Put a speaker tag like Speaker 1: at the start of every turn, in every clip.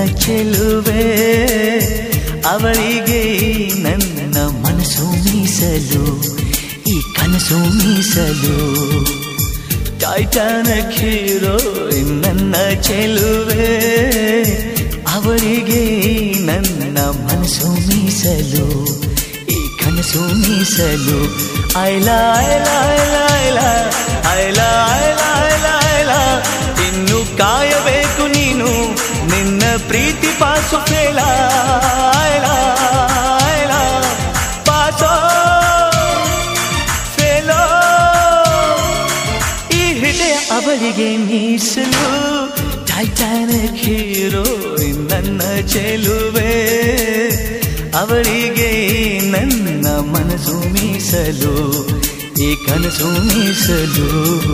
Speaker 1: ಚೆಲುವೆ ಅವಳಿಗೆ ನನ್ನ ಮನಸ್ಸು ಮೀಸಲು ಈ ಕನಸು ಮೀಸಲು ಟೈಟಾನಕ್ ಹೀರೋ ನನ್ನ ಚೆಲುವೆ ಅವಳಿಗೆ ನನ್ನ ಮನಸ್ಸು ಮೀಸಲು ಈ ಕನಸು ಮೀಸಲು ಐಲ ಐಲ ಐಲ ಐಲ ಐಲ ಐಲ ಐಲ ಐಲ ಇನ್ನು ಕಾಯಬೇಕು ನೀನು ನಿನ್ನ ಪ್ರೀತಿ ಪಾಸು ಫೇಲ ಐಲ ಐಲ ಪಾಸೋ ಫೇಲೋ ಈ ಹೃದಯ ಅವಳಿಗೆ ಮೀಸಲು ಟೈಟಾನಿಕ್ ಹೀರೋ ನನ್ನ ಚೆಲುವೆ ಅವಳಿಗೆ ನನ್ನ ಮನಸ್ಸು ಮೀಸಲು ಈ ಕನಸು ಮೀಸಲು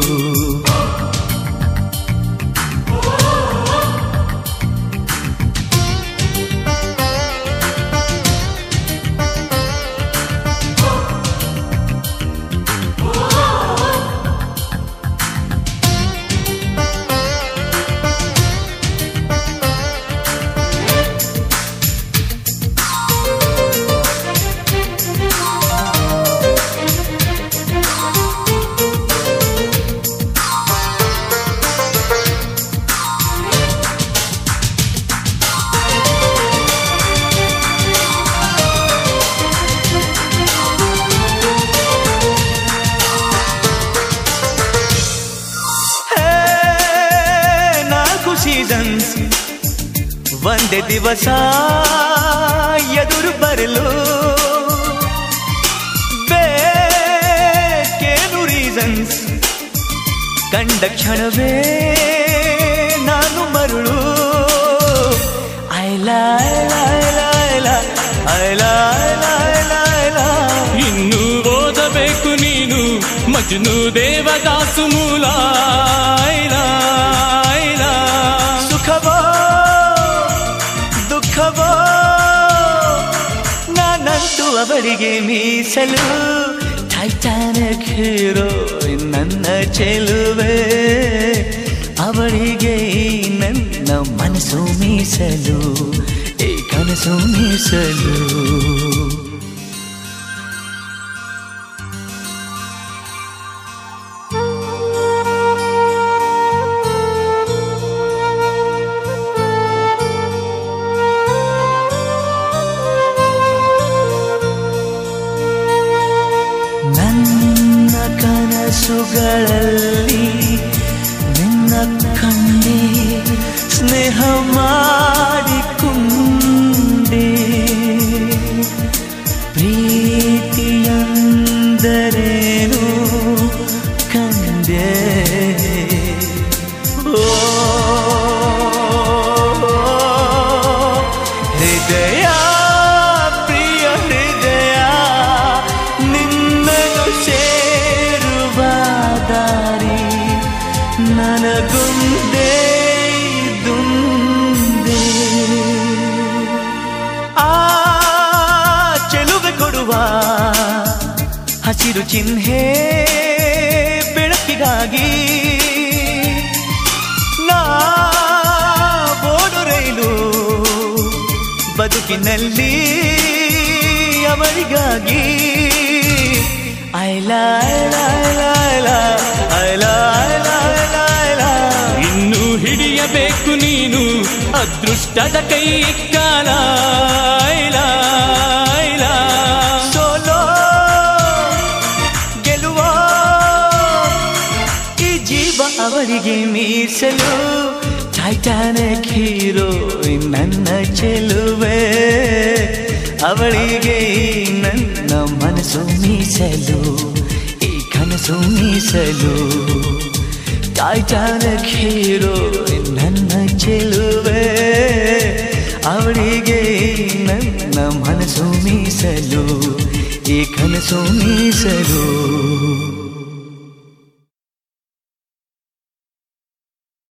Speaker 1: ಹೇ, ನಾಲ್ಕು ಸೀಸನ್ಸ್ ಒಂದೇ ದಿವಸ ಎದುರು ಬರಲು ಬೇಕೇನು ರೀಸನ್ಸ್ ಕಂಡ ಕ್ಷಣವೇ ನಾನು ಮರುಳು ಐಲ ಐಲ ಐಲ ಐಲ ಐಲ ಐಲ ಐಲ ಐಲ
Speaker 2: ಇನ್ನು ಓದಬೇಕು ನೀನು ಮಜ್ನು ದೇವದಾಸು ಮೂಲ ಐಲ, ಐಲ.
Speaker 1: ಸುಖವೋ ದುಃಖವೋ ನಾನಂತೂ ಅವಳಿಗೆ ಮೀಸಲು ಟೈಟಾನಿಕ್ ಹೀರೋ ನನ್ನ ಚೆಲುವೆ ಅವಳಿಗೆ ನನ್ನ ಮನಸ್ಸು ಮೀಸಲು ಈ ಕನಸು ಮೀಸಲು ನನ್ನ ಕನಸುಗಳಲ್ಲಿ ನಿನ್ನ ಕಂಡೆ ಸ್ನೇಹ ಮಾಡಿಕೊಂಡೆ ಪ್ರೀತಿಯಂದರೇನು ಕಂಡೆ ಓ ಹೃದಯ ಪ್ರಿಯ ಹೃದಯ ನಿನ್ನನ್ನು ಸೇರುವ ದಾರಿ ನನಗುಂದೇ ದುಂದೆ ಆ ಚೆಲುವೆ ಕೊಡುವ ಹಸಿರು ಚಿಹ್ನೆ ಬೆಳಕಿಗಾಗಿ ನಾ ಓಡು ರೈಲು ಬದುಕಿನಲ್ಲಿ ಅವರಿಗಾಗಿ ಐಲ ಐಲ ಐಲ ಐಲ ಐಲ ಐಲ ಐಲ ಐಲ
Speaker 2: ಇನ್ನು ಹಿಡಿಯಬೇಕು ನೀನು ಅದೃಷ್ಟದ ಕೈ ಕಾಲ ಐಲ, ಐಲ.
Speaker 1: ಸೋಲೋ ಗೆಲುವೋ ಈ ಜೀವ ಅವಳಿಗೆ ಮೀಸಲು ಟೈಟಾನಿಕ್ ಹೀರೋ ನನ್ನ ಚೆಲುವೆ ಅವಳಿಗೆ ನನ್ನ ಮನಸ್ಸು ಮೀಸಲು ಈ ಕನಸು ಮೀಸಲು ಟೈಟಾನಿಕ್ ಹೀರೋ ನನ್ನ ಚೆಲುವೆ ಅವಳಿಗೆ ನನ್ನ ಮನಸ್ಸು ಮೀಸಲು ಈ ಕನಸು ಮೀಸಲು